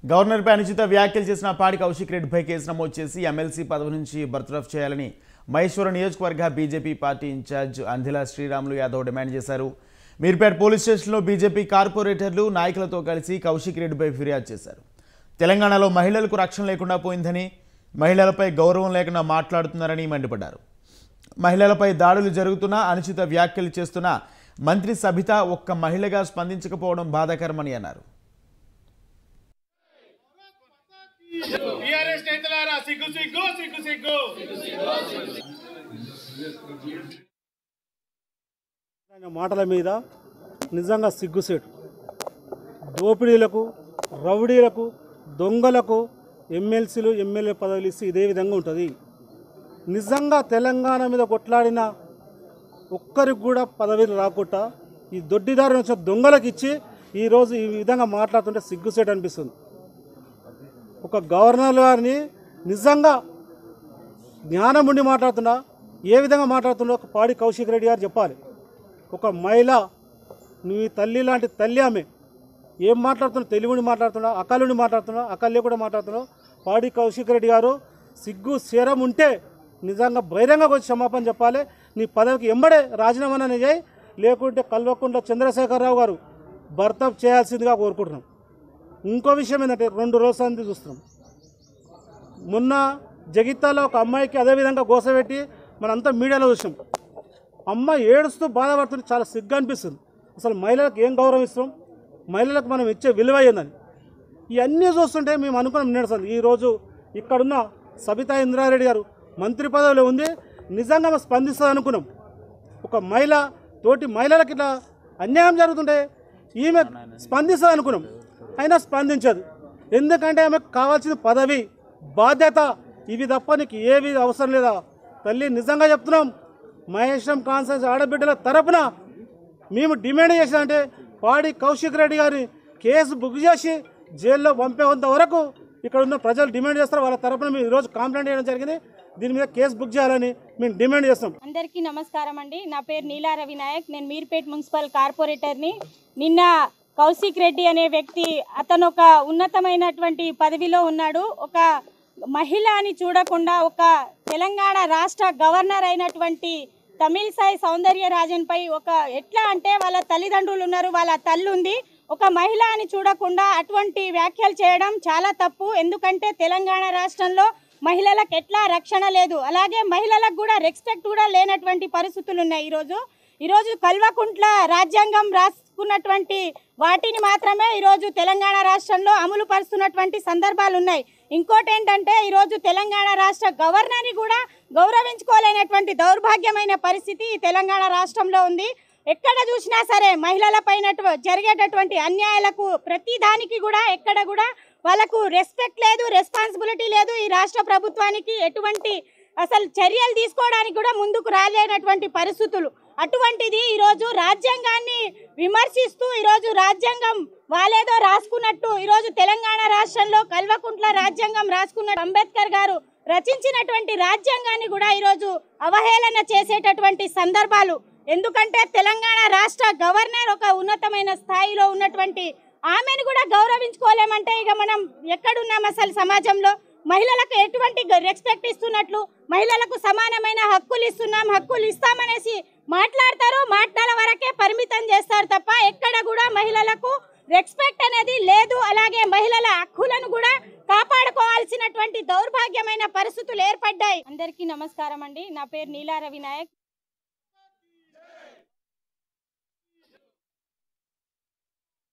గవర్నర్పై అనుచిత వ్యాఖ్యలు చేసిన పాడి కౌశిక్ రెడ్డిపై కేసు నమోదు చేసి ఎమ్మెల్సీ పదవి నుంచి బర్తరఫ్ చేయాలని మహేశ్వరం నియోజకవర్గ BJP party in-charge Andela Sriramulu Yadav demand చేశారు మీర్పేట పోలీస్ స్టేషన్లో బీజేపీ కార్పొరేటర్లు నాయకులతో కలిసి కౌశిక్ రెడ్డిపై ఫిర్యాదు చేశారు తెలంగాణలో మహిళలకు రక్షణ లేకుండా పోయిందని మహిళలపై గౌరవం లేకుండా మాట్లాడుతున్నారని మండిపడ్డారు మహిళలపై దాడులు జరుగుతున్నా అనుచిత వ్యాఖ్యలు చేస్తున్నా మంత్రి సబిత ఒక్క మహిళగా స్పందించకపోవడం బాధాకరమని అన్నారు టీఆర్ఎస్ నేతలారా సిగ్గు సిగ్గు సిగ్గు సిగ్గు ఆయన మాటల మీద నిజంగా సిగ్గుసేటు దోపిడీలకు రౌడీలకు దొంగలకు ఎమ్మెల్సీలు ఎమ్మెల్యే పదవులు ఇస్తే ఇదే విధంగా ఉంటుంది నిజంగా తెలంగాణ మీద కొట్లాడిన ఒక్కరికి కూడా పదవిలు రాకుండా ఈ దొడ్డిదారిని వచ్చిన దొంగలకు ఇచ్చి ఈరోజు ఈ విధంగా మాట్లాడుతుంటే సిగ్గుసేటు అనిపిస్తుంది ఒక గవర్నర్ గారిని నిజంగా జ్ఞానం ఉండి మాట్లాడుతున్నా ఏ విధంగా మాట్లాడుతున్నా ఒక పాడి కౌశిక్ రెడ్డి గారు చెప్పాలి ఒక మహిళ నీ తల్లి లాంటి తల్లి ఆమె ఏం మాట్లాడుతున్నావు తెలుగుని మాట్లాడుతున్నా అకలుని మాట్లాడుతున్నా అకల్లి కూడా మాట్లాడుతున్నావు పాడి కౌశిక్ రెడ్డి గారు సిగ్గు శరం ఉంటే నిజంగా బహిరంగ వచ్చి క్షమాపణ చెప్పాలి నీ పదవికి ఎంబడే రాజీనామా చేయి లేకుంటే కల్వకుంట్ల చంద్రశేఖరరావు గారు బర్తప్ చేయాల్సిందిగా కోరుకుంటున్నాం ఇంకో విషయం ఏంటంటే రెండు రోజుల నుంచి చూస్తున్నాం మొన్న జగిత్తాలో ఒక అమ్మాయికి అదేవిధంగా గోసపెట్టి మనంతా మీడియాలో చూసాం అమ్మాయి ఏడుస్తూ బాధపడుతుంటే చాలా సిగ్గు అనిపిస్తుంది అసలు మహిళలకు ఏం గౌరవం ఇస్తాం మహిళలకు మనం ఇచ్చే విలువ ఏందని ఇవన్నీ చూస్తుంటే మేము అనుకున్నాం నిన్నటి ఈరోజు ఇక్కడున్న సబితా ఇంద్రారెడ్డి గారు మంత్రి పదవిలో ఉంది నిజంగా మనం స్పందిస్తుంది అనుకున్నాం ఒక మహిళ తోటి మహిళలకు ఇట్లా అన్యాయం జరుగుతుంటే ఈమె స్పందిస్తుంది అనుకున్నాం అయినా స్పందించదు ఎందుకంటే ఆమెకు కావాల్సిన పదవి బాధ్యత ఇవి తప్ప నీకు ఏవి అవసరం లేదా తల్లి నిజంగా చెప్తున్నాం మహేశ్వరం కాన్సెన్స్ ఆడబిడ్డల తరపున మేము డిమాండ్ చేసామంటే పాడి కౌశిక్ రెడ్డి గారి కేసు బుక్ చేసి జైల్లో పంపేంత వరకు ఇక్కడ ఉన్న ప్రజలు డిమాండ్ చేస్తారు వాళ్ళ తరపున మేము ఈరోజు కంప్లైంట్ చేయడం జరిగింది దీని మీద కేసు బుక్ చేయాలని మేము డిమాండ్ చేస్తాం అందరికీ నమస్కారం అండి నా పేరు నీలా రవినాయక్ నేను మీర్పేట్ మున్సిపల్ కార్పొరేటర్ని నిన్న కౌశిక్ రెడ్డి అనే వ్యక్తి అతను ఒక ఉన్నతమైనటువంటి పదవిలో ఉన్నాడు ఒక మహిళ అని చూడకుండా ఒక తెలంగాణ రాష్ట్ర గవర్నర్ అయినటువంటి తమిళసాయి సౌందర్యరాజన్ పై ఒక ఎట్లా అంటే వాళ్ళ తల్లిదండ్రులు ఉన్నారు వాళ్ళ తల్లి ఉంది ఒక మహిళ అని చూడకుండా అటువంటి వ్యాఖ్యలు చేయడం చాలా తప్పు ఎందుకంటే తెలంగాణ రాష్ట్రంలో మహిళలకు ఎట్లా రక్షణ లేదు అలాగే మహిళలకు కూడా రెస్పెక్ట్ కూడా లేనటువంటి పరిస్థితులు ఉన్నాయి ఈరోజు ఈరోజు కల్వకుంట్ల రాజ్యాంగం రాసుకున్నటువంటి వాటిని మాత్రమే ఈరోజు తెలంగాణ రాష్ట్రంలో అమలు పరుస్తున్నటువంటి సందర్భాలు ఉన్నాయి ఇంకోటి ఏంటంటే ఈరోజు తెలంగాణ రాష్ట్ర గవర్నర్ని కూడా గౌరవించుకోలేనటువంటి దౌర్భాగ్యమైన పరిస్థితి ఈ తెలంగాణ రాష్ట్రంలో ఉంది ఎక్కడ చూసినా సరే మహిళల పైన జరిగేటటువంటి అన్యాయాలకు ప్రతి దానికి కూడా ఎక్కడ కూడా వాళ్ళకు రెస్పెక్ట్ లేదు రెస్పాన్సిబిలిటీ లేదు ఈ రాష్ట్ర ప్రభుత్వానికి ఎటువంటి అసలు చర్యలు తీసుకోవడానికి కూడా ముందుకు రాలేనటువంటి పరిస్థితులు అటువంటిది ఈరోజు రాజ్యాంగాన్ని విమర్శిస్తూ ఈరోజు రాజ్యాంగం వాళ్ళేదో రాసుకున్నట్టు ఈరోజు తెలంగాణ రాష్ట్రంలో కల్వకుంట్ల రాజ్యాంగం రాసుకున్న అంబేద్కర్ గారు రచించినటువంటి రాజ్యాంగాన్ని కూడా ఈరోజు అవహేళన చేసేటటువంటి సందర్భాలు ఎందుకంటే తెలంగాణ రాష్ట్ర గవర్నర్ ఒక ఉన్నతమైన స్థాయిలో ఉన్నటువంటి ఆమెను కూడా గౌరవించుకోలేమంటే ఇక మనం ఎక్కడున్నాం అసలు సమాజంలో మహిళలకు ఎటువంటి రెస్పెక్ట్ ఇస్తున్నట్లు మహిళలకు సమానమైన హక్కులు ఇస్తున్నాం హక్కులు ఇస్తామనేసి మాట్లాడతారు మాటల వరకే పరిమితం చేస్తారు తప్ప ఎక్కడ కూడా మహిళలకు రెస్పెక్ట్ అనేది లేదు అలాగే మహిళల హక్కులను కూడా కాపాడుకోవాల్సినటువంటి దౌర్భాగ్యమైన పరిస్థితులు ఏర్పడ్డాయి అందరికీ నమస్కారం అండి నా పేరు నీలా రవినాయక్